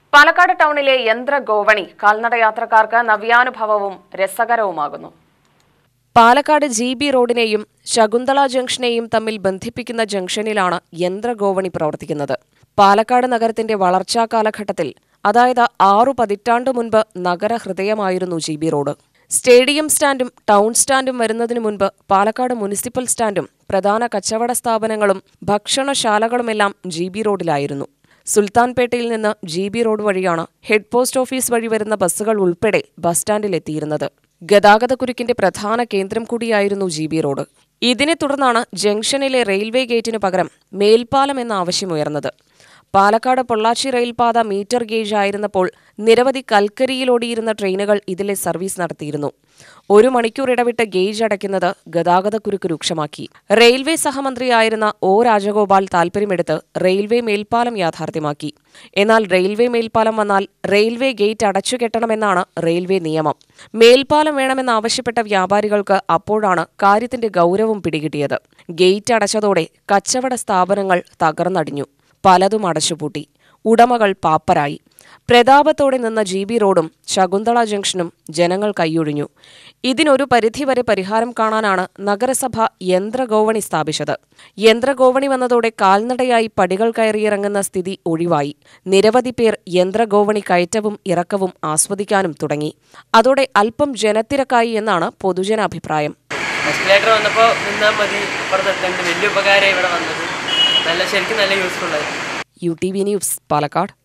പാലക്കാട് ടൗണിലെ യന്ത്ര ഗോവണി കാൽനട യാത്രക്കാർക്ക് നവ്യാനുഭവവും രസകരവുമാകുന്നു പാലക്കാട് ജി ബി റോഡിനെയും ശകുന്തള ജംഗ്ഷനെയും തമ്മിൽ ബന്ധിപ്പിക്കുന്ന ജംഗ്ഷനിലാണ് യന്ത്രഗോവണി പ്രവർത്തിക്കുന്നത് പാലക്കാട് നഗരത്തിന്റെ വളർച്ചാ കാലഘട്ടത്തിൽ അതായത് ആറു പതിറ്റാണ്ടു മുൻപ് നഗരഹൃദയമായിരുന്നു ജി ബി റോഡ് സ്റ്റേഡിയം സ്റ്റാൻഡും ടൗൺ സ്റ്റാൻഡും വരുന്നതിനു മുൻപ് പാലക്കാട് മുനിസിപ്പൽ സ്റ്റാൻഡും പ്രധാന കച്ചവട സ്ഥാപനങ്ങളും ഭക്ഷണശാലകളുമെല്ലാം ജി ബി റോഡിലായിരുന്നു സുൽത്താൻപേട്ടയിൽ നിന്ന് ജി ബി റോഡ് വഴിയാണ് ഹെഡ് പോസ്റ്റ് ഓഫീസ് വഴി വരുന്ന ബസ്സുകൾ ഉൾപ്പെടെ ബസ് സ്റ്റാൻഡിലെത്തിയിരുന്നത് ഗതാഗതക്കുരുക്കിന്റെ പ്രധാന കേന്ദ്രം കൂടിയായിരുന്നു ജി ബി റോഡ് ഇതിനെ തുടർന്നാണ് ജംഗ്ഷനിലെ റെയിൽവേ ഗേറ്റിനു പകരം മേൽപ്പാലം എന്ന ആവശ്യമുയർന്നത് പാലക്കാട് പൊള്ളാച്ചി റെയിൽപാത മീറ്റർ ഗേജ് ആയിരുന്നപ്പോൾ നിരവധി കൽക്കരിയിലോടിയിരുന്ന ട്രെയിനുകൾ ഇതിലെ സർവീസ് നടത്തിയിരുന്നു ഒരു മണിക്കൂർ ഇടവിട്ട് ഗേജ് അടയ്ക്കുന്നത് ഗതാഗതക്കുരുക്ക് രൂക്ഷമാക്കി റെയിൽവേ സഹമന്ത്രിയായിരുന്ന ഒ രാജഗോപാൽ താൽപര്യമെടുത്ത് റെയിൽവേ മേൽപ്പാലം യാഥാർത്ഥ്യമാക്കി എന്നാൽ റെയിൽവേ മേൽപ്പാലം വന്നാൽ റെയിൽവേ ഗേറ്റ് അടച്ചുകെട്ടണമെന്നാണ് റെയിൽവേ നിയമം മേൽപ്പാലം വേണമെന്നാവശ്യപ്പെട്ട വ്യാപാരികൾക്ക് അപ്പോഴാണ് കാര്യത്തിന്റെ ഗൗരവം പിടികിട്ടിയത് ഗേറ്റ് അടച്ചതോടെ കച്ചവട സ്ഥാപനങ്ങൾ തകർന്നടിഞ്ഞു പലതും അടച്ചുപൂട്ടി ഉടമകൾ പാപ്പരായി പ്രതാപത്തോടെ നിന്ന ജി ബി റോഡും ശകുന്തള ജംഗ്ഷനും ജനങ്ങൾ കൈയൊഴിഞ്ഞു ഇതിനൊരു പരിധിവരെ പരിഹാരം കാണാനാണ് നഗരസഭ യന്ത്രഗോവണി സ്ഥാപിച്ചത് യന്ത്രഗോവണി വന്നതോടെ കാൽനടയായി പടികൾ കയറിയിറങ്ങുന്ന സ്ഥിതി ഒഴിവായി നിരവധി പേർ യന്ത്രഗോവണി കയറ്റവും ഇറക്കവും ആസ്വദിക്കാനും തുടങ്ങി അതോടെ അല്പം ജനത്തിരക്കായി എന്നാണ് പൊതുജനാഭിപ്രായം എസ്കലേറ്റർ വന്നപ്പോൾ നിന്നാൽ മതി അപ്പുറത്തെത്തേണ്ട വലിയ ഉപകാരമായി ഇവിടെ വന്നത് നല്ല ശരിക്കും നല്ല യൂസ്ഫുൾ ആയി U T V news Palakkad